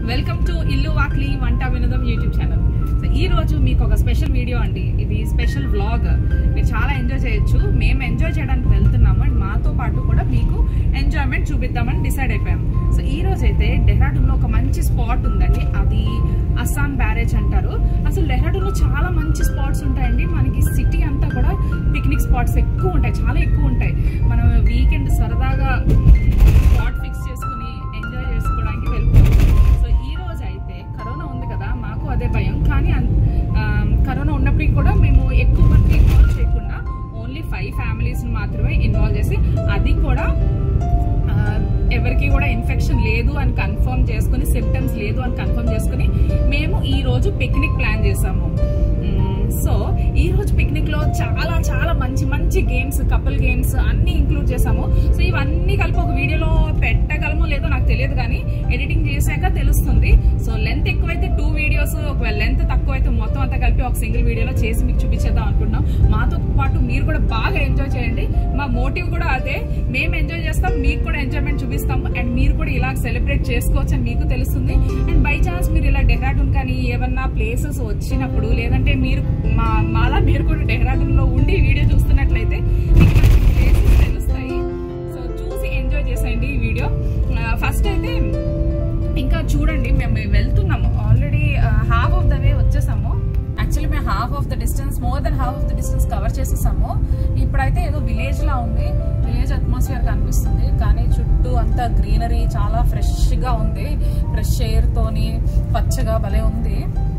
Welcome to ఇల్లు వాక్లీ వంట వినోదం యూట్యూబ్ ఛానల్ సో ఈ రోజు మీకు ఒక స్పెషల్ వీడియో అండి ఇది స్పెషల్ వ్లాగ్ మీరు చాలా ఎంజాయ్ చేయొచ్చు మేము ఎంజాయ్ చేయడానికి వెళ్తున్నాము అండ్ మాతో పాటు కూడా మీకు ఎంజాయ్మెంట్ చూపిద్దామని డిసైడ్ అయిపోయాం సో ఈ రోజు అయితే డెహ్రాడూన్లో ఒక మంచి స్పాట్ ఉందండి అది అస్సాం బ్యారేజ్ అంటారు అసలు డెహ్రాడూన్లో చాలా మంచి స్పాట్స్ ఉంటాయండి మనకి సిటీ అంతా కూడా పిక్నిక్ స్పాట్స్ ఎక్కువ ఉంటాయి చాలా ఎక్కువ ఉంటాయి మనం వీకెండ్ సరదాగా స్పాట్ ఫిక్స్ చేసుకుని ఎంజాయ్ చేసుకోవడానికి వెళ్ళిపోతాం సో ఈ రోజు అయితే కరోనా ఉంది కదా మాకు అదే భయం కానీ అన్- ఆ, కరోనా ఉన్నప్పటికీ కూడా మేము ఎక్కువ మంది ఇన్వాల్వ్ చేయకుండా ఓన్లీ ఫైవ్ ఫ్యామిలీస్ మాత్రమే ఇన్వాల్వ్ చేసి అది కూడా ఆ, ఎవరికి కూడా ఇన్ఫెక్షన్ లేదు అని కన్ఫర్మ్ చేసుకుని సిమ్టమ్స్ లేదు అని కన్ఫర్మ్ చేసుకుని మేము ఈ రోజు పిక్నిక్ ప్లాన్ చేసాము మ్మ్, సో ఈ రోజు పిక్నిక్ లో చాలా చాలా మంచి మంచి గేమ్స్ కపుల్ గేమ్స్ అన్ని ఇంక్లూడ్ చేసాము సో ఇవన్నీ కలిపి ఒక వీడియోలో పెట్టగలమో లేదో నాకు తెలియదు కానీ ఎడిటింగ్ చేశాక తెలుస్తుంది సో లెంత్ ఎక్కువైతే టూ వీడియోస్ ఒకవేళ లెంత్ తక్కువ అయితే మొత్తం అంతా కలిపి ఒక సింగిల్ వీడియోలో చేసి మీకు చూపించేద్దాం అనుకుంటున్నాం మాతో పాటు మీరు కూడా బాగా ఎంజాయ్ చేయండి మా మోటివ్ కూడా అదే మేము ఎంజాయ్ చేస్తాం మీకు కూడా ఎంజాయ్మెంట్ చూపిస్తాం అండ్ మీరు కూడా ఇలా సెలబ్రేట్ చేసుకోవచ్చు అని మీకు తెలుస్తుంది అండ్ బై ఛాన్స్ మీరు ఇలా డెహ్రాడూన్ కానీ ఏమన్నా ప్లేసెస్ వచ్చినప్పుడు లేదంటే మీరు మా మాలా మీరు కూడా డెహ్రాడూన్ లో ఉండి ఈ వీడియో చూస్తున్నట్లయితే మీకు ఇలాంటి ప్లేసెస్ తెలుస్తాయి సో చూసి ఎంజాయ్ చేసేయండి ఈ వీడియో ఫస్ట్ అయితే ఇంకా చూడండి మేము వెళ్తున్నాము already half of the way వచ్చేసాము యాక్చువల్లీ మేము half of the distance more then half of the distance cover చేసేసాము ఇప్పుడైతే ఏదో విలేజ్ లా ఉంది విలేజ్ అట్మాస్ఫియర్ కనిపిస్తుంది కానీ చుట్టూ అంతా గ్రీనరీ చాలా ఫ్రెష్ గా ఉంది ఫ్రెష్ ఎయిర్ తోని పచ్చగా భలే ఉంది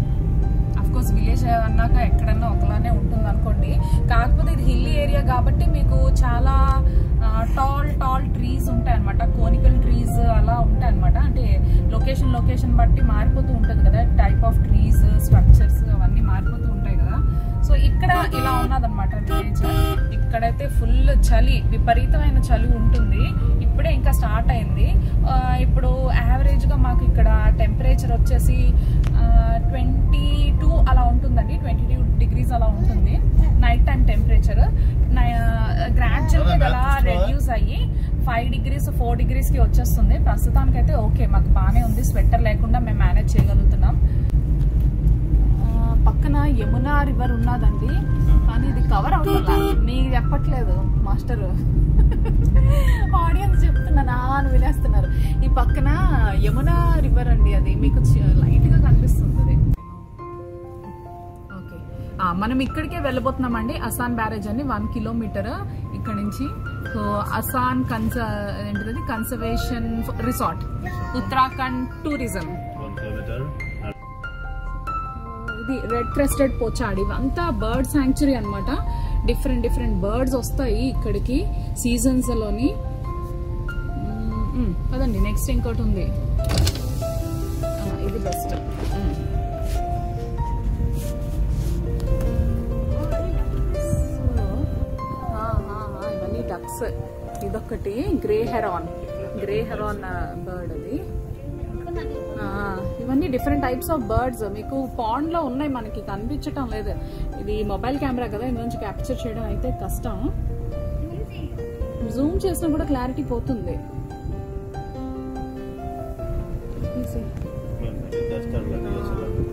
అఫ్ కోర్స్ విలేజ్ అన్నాక ఎక్కడన్నా ఒకలానే ఉంటుంది అనుకోండి కాకపోతే ఇది హిల్లీ ఏరియా కాబట్టి మీకు చాలా టాల్ టాల్ ట్రీస్ ఉంటాయి అనమాట కోనికల్ ట్రీస్ అలా ఉంటాయి అనమాట అంటే లొకేషన్ లొకేషన్ బట్టి మారిపోతూ ఉంటుంది కదా టైప్ ఆఫ్ ట్రీస్ స్ట్రక్చర్స్ అవన్నీ మారిపోతూ ఉంటాయి కదా సో ఇక్కడ ఇలా ఉన్నదన్నమాట విలేజ్ ఇక్కడైతే ఫుల్ చలి విపరీతమైన చలి ఉంటుంది ఇప్పుడే ఇంకా స్టార్ట్ అయింది ఆ, ఇప్పుడు యావరేజ్ గా మాకు ఇక్కడ టెంపరేచర్ వచ్చేసి ట్వంటీ టూ అలా ఉంటుందండి ట్వంటీ టూ డిగ్రీస్ అలా ఉంటుంది నైట్ టైం టెంపరేచర్ గ్రాడ్యువల్ గా అలా రెడ్యూస్ అయ్యి ఫైవ్ డిగ్రీస్ ఫోర్ డిగ్రీస్ కి వచ్చేస్తుంది ప్రస్తుతానికైతే ఓకే మాకు బాగానే ఉంది స్వెటర్ లేకుండా మేము మేనేజ్ చేయగలుగుతున్నాం ఆ, పక్కన యమునా రివర్ ఉన్నదండి కానీ ఇది కవర్ అవుతుందా మీకు చెప్పట్లేదు మాస్టర్ ఆడియన్స్ చెప్తున్నాను అని వినేస్తున్నారు ఈ పక్కన యమునా రివర్ అండి అది మీకు లైట్ గా కనిపిస్తుంది అది. ఓకే ఆ, మనం ఇక్కడికే వెళ్ళబోతున్నామండి అసాన్ బ్యారేజ్ అని వన్ కిలోమీటర్ ఇక్కడ నుంచి సో అసాన్ కన్స ఏంటిది conservation resort Uttarakhand tourism one kilometer. ఇది రెడ్ క్రెస్టెడ్ పోచాడి ఇవంతా బర్డ్ శాంక్చురీ అన్నమాట డిఫరెంట్ డిఫరెంట్ బర్డ్స్ వస్తాయి ఇక్కడికి సీజన్స్ లోని మ్మ్, మ్మ్, పదండి నెక్స్ట్ ఇంకోటి ఉంది ఆ, ఇది బెస్ట్ ఇవన్నీ డక్స్ ఇదొకటి grey heron grey heron bird అది ఆ, ఇవన్నీ డిఫరెంట్ టైప్స్ ఆఫ్ బర్డ్స్ మీకు పాండ్ లో ఉన్నాయి మనకి కనిపించటం లేదు ఇది మొబైల్ కెమెరా కదా ఇందు నుంచి క్యాప్చర్ చేయడం అయితే కష్టం జూమ్ చేసినా కూడా క్లారిటీ పోతుంది Easy. Just start like this.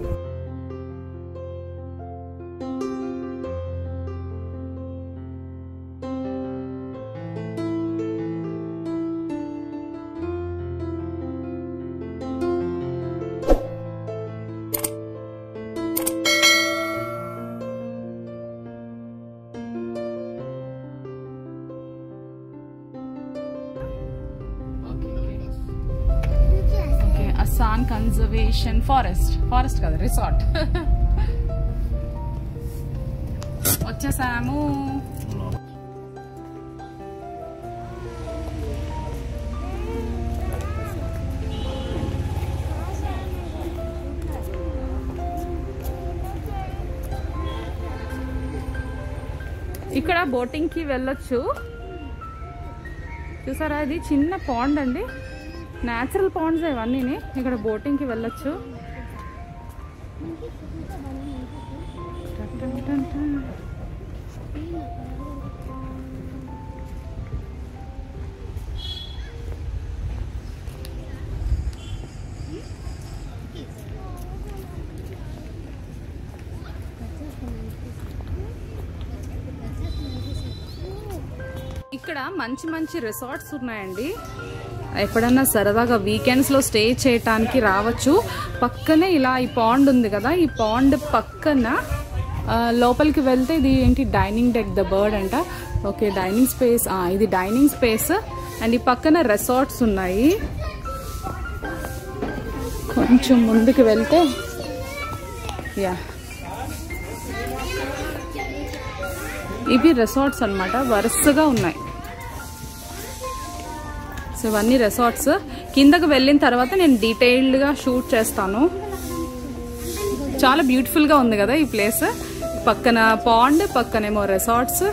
Okay Assan conservation forest forest కదా రిసార్ట్ వచ్చేసాము ఇక్కడ బోటింగ్ కి వెళ్ళొచ్చు చూసారా ఇది చిన్న పాండ్ అండి న్యాచురల్ పాండ్స్ ఇవన్నీ ఇక్కడ బోటింగ్ కి వెళ్ళొచ్చు టన్ టన్ టన్ టన్. ఇక్కడ మంచి మంచి రిసార్ట్స్ ఉన్నాయండి ఎప్పుడన్నా సరదాగా వీకెండ్స్లో స్టే చేయటానికి రావచ్చు పక్కనే ఇలా ఈ పాండ్ ఉంది కదా ఈ పాండ్ పక్కన ఆ, లోపలికి వెళ్తే ఇది ఏంటి డైనింగ్ డెక్ ద బర్డ్ అంట ఓకే డైనింగ్ స్పేస్ ఇది డైనింగ్ స్పేస్ అండ్ ఈ పక్కన రిసార్ట్స్ ఉన్నాయి కొంచెం ముందుకు వెళ్తే యా ఇవి రిసార్ట్స్ అన్నమాట వరుసగా ఉన్నాయి సో ఇవన్నీ రిసార్ట్స్ కిందకు వెళ్ళిన తర్వాత నేను డీటెయిల్డ్గా షూట్ చేస్తాను చాలా బ్యూటిఫుల్గా ఉంది కదా ఈ ప్లేస్ పక్కన పాండ్ పక్కనేమో రిసార్ట్స్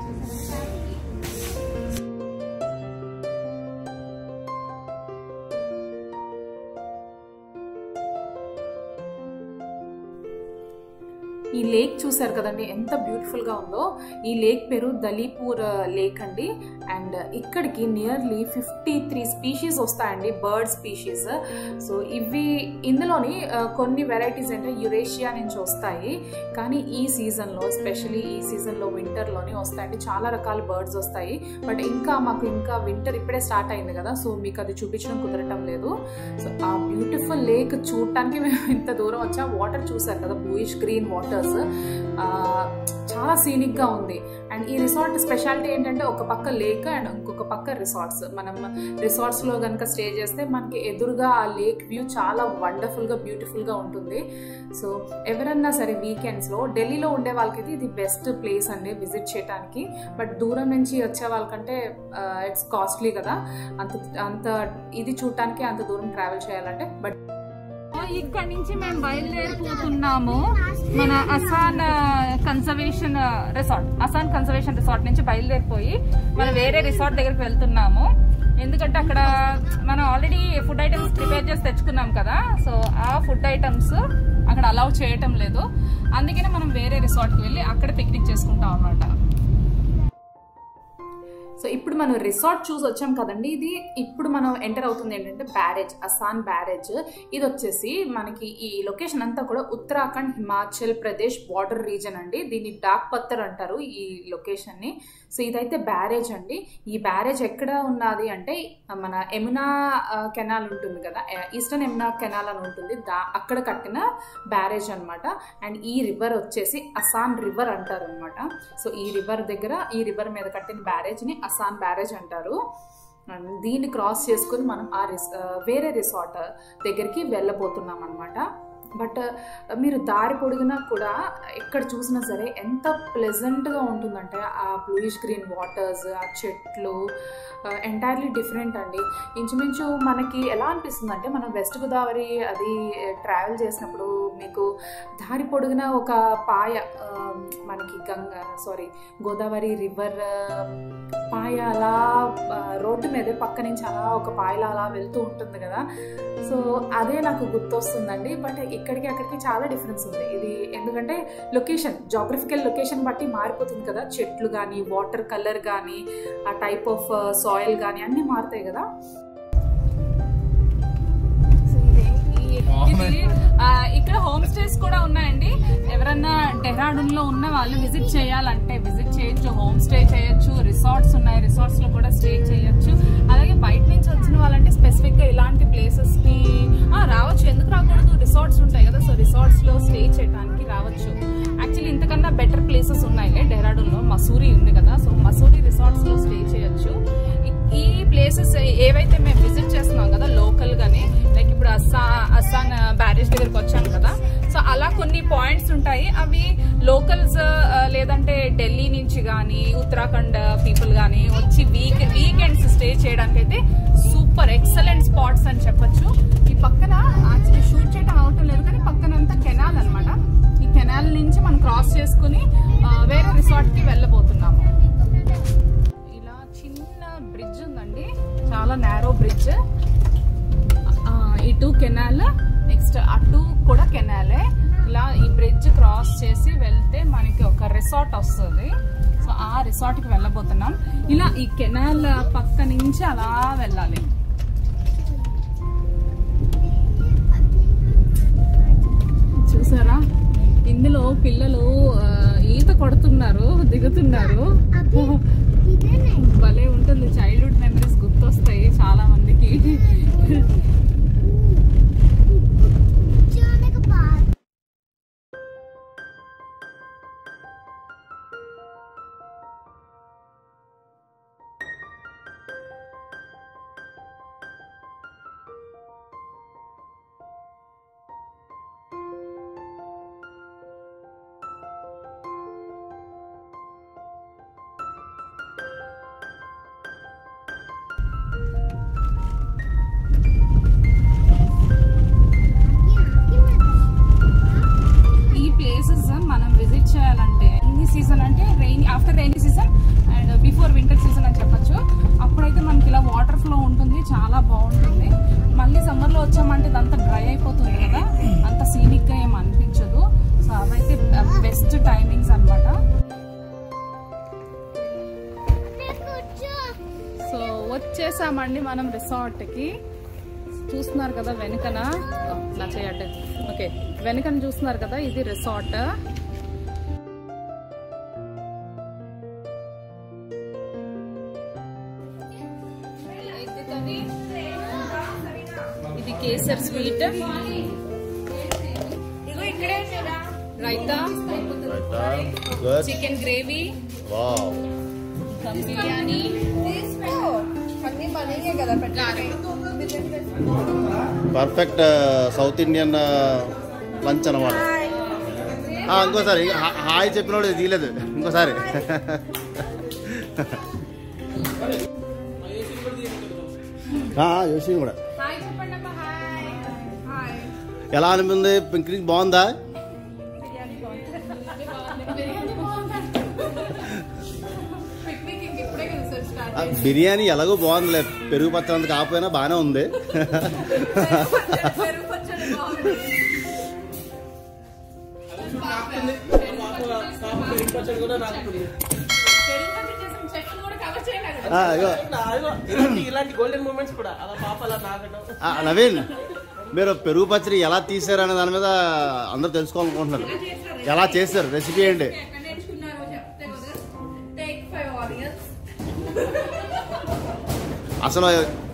ఈ లేక్ చూసారు కదండి ఎంత బ్యూటిఫుల్ గా ఉందో ఈ లేక్ పేరు దలీపూర్ లేక్ అండి అండ్ ఇక్కడికి నియర్లీ ఫిఫ్టీ త్రీ స్పీషీస్ వస్తాయండి బర్డ్ స్పీషీస్ సో ఇవి ఇందులోని ఆ, కొన్ని వెరైటీస్ అంటే యురేషియా నుంచి వస్తాయి కానీ ఈ సీజన్లో ఎస్పెషలీ ఈ సీజన్లో వింటర్లోనే వస్తాయండి చాలా రకాల బర్డ్స్ వస్తాయి బట్ ఇంకా మాకు ఇంకా వింటర్ ఇప్పుడే స్టార్ట్ అయింది కదా సో మీకు అది చూపించడం కుదరటం లేదు సో ఆ బ్యూటిఫుల్ లేక్ చూడటానికి మేము ఇంత దూరం వచ్చా వాటర్ చూసారు కదా బ్లూయిష్ గ్రీన్ వాటర్స్ చాలా సీనిక్ గా ఉంది అండ్ ఈ రిసార్ట్ స్పెషాలిటీ ఏంటంటే ఒక పక్క లేక్ అండ్ ఇంకొక పక్క రిసార్ట్స్ మనం రిసార్ట్స్ లో కనుక స్టే చేస్తే మనకి ఎదురుగా ఆ లేక్ వ్యూ చాలా వండర్ఫుల్ గా బ్యూటిఫుల్ గా ఉంటుంది సో ఎవరన్నా సరే వీకెండ్స్ లో ఢిల్లీలో ఉండే వాళ్ళకైతే ఇది బెస్ట్ ప్లేస్ అండి విజిట్ చేయడానికి బట్ దూరం నుంచి వచ్చే వాళ్ళకంటే ఇట్స్ కాస్ట్లీ కదా అంత అంత ఇది చూడటానికి అంత దూరం ట్రావెల్ చేయాలంటే బట్ ఇక్కడ నుంచి మేము బయలుదేరిపోతున్నాము మన Asan conservation resort Asan conservation resort నుంచి బయలుదేరిపోయి మనం వేరే రిసార్ట్ దగ్గరికి వెళ్తున్నాము ఎందుకంటే అక్కడ మనం ఆల్రెడీ ఫుడ్ ఐటమ్స్ ప్రిపేర్ చేసి తెచ్చుకున్నాం కదా సో ఆ ఫుడ్ ఐటమ్స్ అక్కడ అలౌ చేయటం లేదు అందుకనే మనం వేరే రిసార్ట్కి వెళ్ళి అక్కడ పిక్నిక్ చేసుకుంటాం అన్నమాట సో ఇప్పుడు మనం రిసార్ట్ చూసి వచ్చాం కదండి ఇది ఇప్పుడు మనం ఎంటర్ అవుతుంది ఏంటంటే బ్యారేజ్ అసాన్ బ్యారేజ్ ఇది వచ్చేసి మనకి ఈ లొకేషన్ అంతా కూడా ఉత్తరాఖండ్ హిమాచల్ ప్రదేశ్ బార్డర్ రీజన్ అండి దీన్ని డాక్ పత్తర్ అంటారు ఈ లొకేషన్ ని సో ఇదైతే బ్యారేజ్ అండి ఈ బ్యారేజ్ ఎక్కడ ఉన్నది అంటే మన యమునా కెనాల్ ఉంటుంది కదా ఈస్టర్న్ యమునా కెనాల్ అని ఉంటుంది దా అక్కడ కట్టిన బ్యారేజ్ అన్నమాట అండ్ ఈ రివర్ వచ్చేసి అసాన్ రివర్ అంటారు అనమాట సో ఈ రివర్ దగ్గర ఈ రివర్ మీద కట్టిన బ్యారేజ్ ని అసాన్ బ్యారేజ్ అంటారు అండ్ దీన్ని క్రాస్ చేసుకుని మనం ఆ రిస్ ఆ, వేరే రిసార్ట్ దగ్గరికి వెళ్ళబోతున్నాం అనమాట బట్ మీరు దారి పొడిగినా కూడా ఎక్కడ చూసినా సరే ఎంత ప్లెజెంట్గా ఉంటుందంటే ఆ బ్లూయిష్ గ్రీన్ వాటర్స్ ఆ చెట్లు ఎంటైర్లీ డిఫరెంట్ అండి ఇంచుమించు మనకి ఎలా అనిపిస్తుంది అంటే మనం వెస్ట్ గోదావరి అది ట్రావెల్ చేసినప్పుడు మీకు దారి పొడుగున ఒక పాయ ఆ, మనకి గంగ సారీ గోదావరి రివర్ పాయ అలా ఆ, రోడ్డు మీద పక్క నుంచి అలా ఒక పాయలా అలా వెళ్తూ ఉంటుంది కదా సో అదే నాకు గుర్తొస్తుందండి బట్ ఇక్కడికి అక్కడికి చాలా డిఫరెన్స్ ఉంది ఇది ఎందుకంటే లొకేషన్ జాగ్రఫికల్ లొకేషన్ బట్టి మారిపోతుంది కదా చెట్లు కానీ వాటర్ కలర్ కానీ ఆ టైప్ ఆఫ్ సాయిల్ కానీ అన్నీ మారుతాయి కదా సో ఇది- ఈ- ఇది, ఆ, ఇక్కడ హోమ్ స్టేస్ కూడా ఉన్నాయండి ఎవరన్నా డెహ్రాడూన్ లో ఉన్న వాళ్ళు విజిట్ చేయాలంటే విజిట్ చేయొచ్చు హోమ్ స్టే చేయొచ్చు రిసార్ట్స్ ఉన్నాయి రిసార్ట్స్ లో కూడా స్టే చేయొచ్చు అలాగే బయట నుంచి వచ్చిన వాళ్ళంటే స్పెసిఫిక్ గా ఇలాంటి ప్లేసెస్ కి ఆ, రావచ్చు ఎందుకు రాకూడదు రిసార్ట్స్ ఉంటాయి కదా సో రిసార్ట్స్ లో స్టే చేయడానికి రావచ్చు యాక్చువల్లీ ఇంతకన్నా బెటర్ ప్లేసెస్ ఉన్నాయి డెహ్రాడూన్ లో మసూరి ఉంది కదా సో మసూరి రిసార్ట్స్ లో స్టే చేయొచ్చు ఈ- ఈ ప్లేసెస్ ఏవైతే మేము విజిట్ చేస్తున్నాం కదా లోకల్ గానే లైక్ ఇప్పుడు అస్సా అస్సాన్ బ్యారేజ్ దగ్గరికి వచ్చాను కదా సో అలా కొన్ని పాయింట్స్ ఉంటాయి అవి లోకల్స్ లేదంటే ఢిల్లీ నుంచి కానీ ఉత్తరాఖండ్ పీపుల్ కానీ వచ్చి వీక్ వీకెండ్స్ స్టే చేయడానికి అయితే సూపర్ ఎక్సలెంట్ స్పాట్స్ అని చెప్పొచ్చు ఈ పక్కన యాక్చువల్లీ షూట్ చేయడం అవటం లేదు కానీ పక్కనంతా కెనాల్ అన్నమాట ఈ కెనాల్ నుంచి మనం క్రాస్ చేసుకుని ఆ, వేరే రిసార్ట్ కి వెళ్ళబోతున్నాము ఇలా చిన్న బ్రిడ్జ్ ఉందండి చాలా నేరో బ్రిడ్జ్ ఇటు కెనాల్ నెక్స్ట్ అటు కూడా కెనాలే ఇలా ఈ బ్రిడ్జ్ క్రాస్ చేసి వెళ్తే మనకి ఒక రిసార్ట్ వస్తుంది సో ఆ రిసార్ట్ కి వెళ్ళబోతున్నాం ఇలా ఈ కెనాల్ పక్క నుంచి అలా వెళ్ళాలి చూసారా ఇందులో పిల్లలు ఆ, ఈత కొడుతున్నారు దిగుతున్నారు భలే ఉంటుంది చైల్డ్హుడ్ మెమరీస్ గుర్తొస్తాయి చాలా మందికి ఈ ప్లేసెస్ మనం విజిట్ చేయాలంటే రైనీ సీజన్ అంటే rain after rainy season and before winter season అని చెప్పొచ్చు అప్పుడైతే మనకి ఇలా వాటర్ ఫ్లో ఉంటుంది చాలా బాగుంటుంది మళ్ళీ సమ్మర్లో వచ్చామంటే ఇదంతా డ్రై అయిపోతుంది కదా అంత సీనిక్గా ఏం అనిపించదు సో అవైతే బెస్ట్ టైమింగ్స్ అన్నమాట సో వచ్చేసామండి మనం రిసార్ట్కి చూస్తున్నారు కదా వెనుకన ఓ, నా చేయండి ఓకే వెనుకన చూస్తున్నారు కదా ఇది రిసార్ట్ ఇది kesar sweet raita good chicken gravy wow biryani perfect south Indian lunch అనమాట ఇంకోసారి హా- హాయ్ చెప్పినోడు ఇది తీయలేదు ఇంకోసారి యోషి కూడా హాయ్ చెప్పండి అమ్మా హాయ్ హాయ్ ఎలా అనిపింది పింక్రింగ్ బాగుందా పిక్నిక్ ఇంక ఇప్పుడే కదా సార్ స్టార్ట్ ఆ, బిర్యానీ ఎలాగో బాగుందిలే పెరుగు పచ్చడి కాకపోయినా బాగానే ఉంది పెరుగు పచ్చడి బాగుంది పెరుగు పచ్చడి చేసిన చెట్లు కూడా కవర్ చేయలేదు ఆ, ఇగో. ఇలాంటి ఇలాంటి గోల్డెన్ మూమెంట్స్ కూడా అలా పాప అలా నాకడం ఆ, నవీన్ మీరు పెరుగు పచ్చడి ఎలా తీసారు అనే దాని మీద అందరూ తెలుసుకోవాలనుకుంటున్నారు ఎలా చేశారు రెసిపీ ఏంటి ఎక్కడ నేర్చుకున్నారో చెప్తే కదా టేక్ ఫైవ్ ఆనియన్స్ అసలు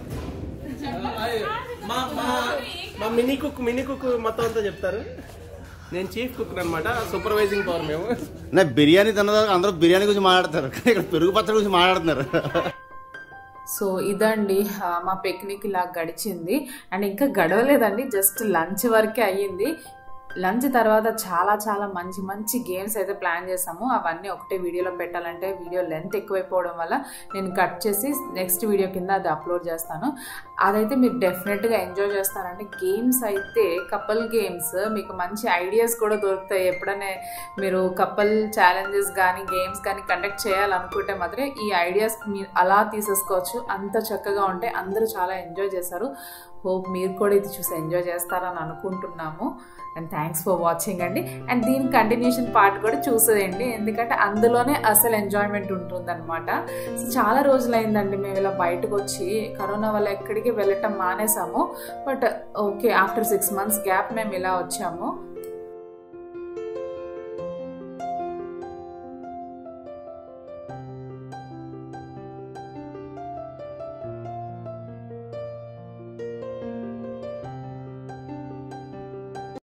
మా మా మా మినీ కుక్ మినీ కుక్ మొత్తం అంతా చెప్తారు నేను చీఫ్ కుక్ అనమాట సూపర్వైజింగ్ పవర్ మేము నా బిర్యానీ తిన్నదాకా అందరూ బిర్యానీ గురించి మాట్లాడతారు ఇక్కడ పెరుగు పచ్చడి గురించి మాట్లాడుతున్నారు సో ఇదండి ఆ, మా పిక్నిక్ ఇలా గడిచింది అండ్ ఇంకా గడవలేదండి జస్ట్ లంచ్ వరకే అయ్యింది లంచ్ తర్వాత చాలా చాలా మంచి మంచి గేమ్స్ అయితే ప్లాన్ చేసాము అవన్నీ ఒకటే వీడియోలో పెట్టాలంటే వీడియో లెంత్ ఎక్కువైపోవడం వల్ల నేను కట్ చేసి నెక్స్ట్ వీడియో కింద అది అప్లోడ్ చేస్తాను అదైతే మీరు డెఫినెట్గా ఎంజాయ్ చేస్తారంటే గేమ్స్ అయితే కపుల్ గేమ్స్ మీకు మంచి ఐడియాస్ కూడా దొరుకుతాయి ఎప్పుడైనా మీరు కపుల్ ఛాలెంజెస్ కానీ గేమ్స్ కానీ కండక్ట్ చేయాలనుకుంటే మాత్రం ఈ ఐడియాస్ మీరు అలా తీసేసుకోవచ్చు అంత చక్కగా ఉంటాయి అందరూ చాలా ఎంజాయ్ చేశారు హోప్ మీరు కూడా ఇది చూసి ఎంజాయ్ చేస్తారని అనుకుంటున్నాము అండ్ థ్యాంక్స్ ఫర్ వాచింగ్ అండి అండ్ దీని కంటిన్యూషన్ పార్ట్ కూడా చూసేయండి ఎందుకంటే అందులోనే అసలు ఎంజాయ్మెంట్ ఉంటుందన్నమాట సో చాలా రోజులైందండి మేము ఇలా బయటకు వచ్చి కరోనా వల్ల ఎక్కడికి వెళ్ళటం మానేసాము but okay after six months gap మేము ఇలా వచ్చాము